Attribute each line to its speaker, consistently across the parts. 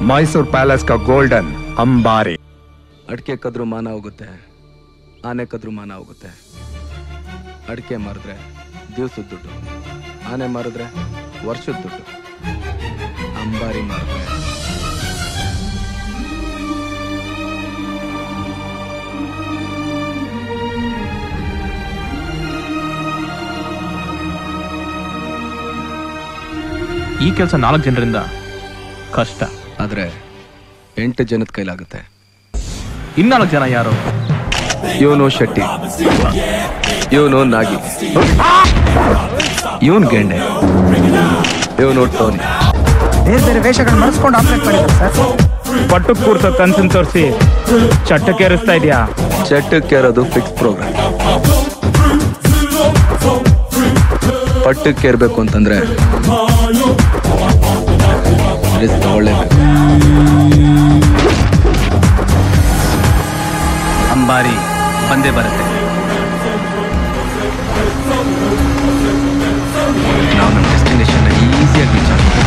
Speaker 1: Mysore palace का golden Ambari
Speaker 2: ಅಡಿಕೆ ಕದ್ರು ಮಾನ ಹೋಗುತ್ತೆ ಆನೆ ಕದ್ರು ಮಾನ ಹೋಗುತ್ತೆ ಅಡಿಕೆ ಮಾರಿದ್ರೆ ದಿವ್ಸದ ದುಡ್ಡು ಆನೆ ಮಾರಿದ್ರೆ ವರ್ಷದ ದುಡ್ಡು ಅಂಬಾರಿ ಮಾರಿದ್ರೆ
Speaker 3: ಈ ಕೆಲಸ ನಾಲ್ಕು ಜನರಿಂದ ಕಷ್ಟ
Speaker 2: ಆದ್ರೆ ಎಂಟು ಜನದ ಕೈಲಾಗುತ್ತೆ
Speaker 3: ಇನ್ನಾಲ್ಕು ಜನ ಯಾರು
Speaker 2: ಇವನು ಶೆಟ್ಟಿ ಇವನು ನಾಗಿ ಇವನ್ ಗೆಂಡೆ ಇವನು ಟೋನಿ
Speaker 4: ಬೇರೆ ಬೇರೆ ವೇಷಗಳನ್ನ ಮರೆಸ್ಕೊಂಡು ಆಪರೇಟ್ ಮಾಡಿದ್ದಾರೆ ಸರ್
Speaker 5: ಪಟ್ಟು ಕೂರ್ಸೋ ಕನ್ಸನ್ ತೋರಿಸಿ ಚಟ್ಟಕ್ಕೆ ಏರಿಸ್ತಾ ಇದೆಯಾ
Speaker 2: ಚಟ್ಟಕ್ಕೆ ಇರೋದು ಫಿಕ್ಸ್ ಪ್ರೋಗ್ರಾಮ್ ಪಟ್ಟಕ್ಕೆ ಏರ್ಬೇಕು ಅಂತಂದ್ರೆ ರಿಸ್ಕ್ ತಗೊಳ್ಳೇಬೇಕು
Speaker 3: ಅಂಬಾರಿ ಬಂದೇ ಬರುತ್ತೆ
Speaker 2: ನಾವು ನಮ್ಮ ಡೆಸ್ಟಿನೇಷನ್ ಈಸಿಯಾಗಿ ರೀಚ್ ಆಗ್ತೀವಿ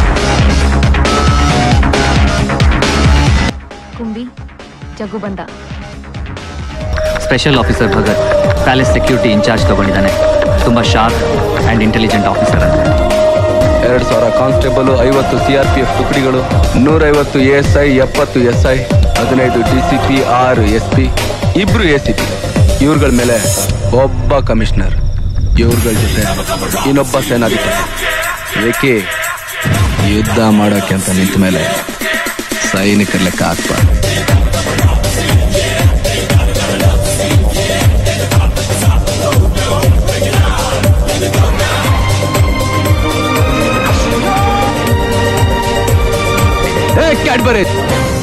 Speaker 6: ಕುಂಬಿ ಜಗ್ಗು ಬಂದ
Speaker 7: special officer Bhagat palace security incharge ತಗೊಂಡಿದ್ದಾನೆ ತುಂಬಾ ಶಾರ್ಪ್ ಅಂಡ್ ಇಂಟೆಲಿಜೆಂಟ್ ಆಫೀಸರ್ ಅಂತ
Speaker 2: ಎರಡು ಸಾವಿರ ಕಾನ್ಸ್ಟೇಬಲ್ ಐವತ್ತು ಸಿ ಆರ್ ಪಿ ಎಫ್ ಟುಕಡಿಗಳು ನೂರೈವತ್ತು ಎ ಎಸ್ ಐ ಎಪ್ಪತ್ತು ಎಸ್ ಐ ಹದಿನೈದು ಡಿ ಸಿ ಪಿ ಆರು ಎಸ್ ಪಿ ಇಬ್ರು ಎ ಸಿ ಪಿ ಇವ್ರಗಳ ಮೇಲೆ ಒಬ್ಬ ಕಮಿಷನರ್ ಇವ್ರಗಳ ಜೊತೆ ಇನ್ನೊಬ್ಬ ಸೇನಾಧಿಕಾರಿ ಏಕೆ ಯುದ್ಧ ಮಾಡೋಕೆ ಅಂತ ನಿಂತ ಮೇಲೆ ಸೈನಿಕರ ಲೆಕ್ಕ ಹಾಕ್ಬಾರ್ದು ಕ್ಯಾಡ್ಬರಿ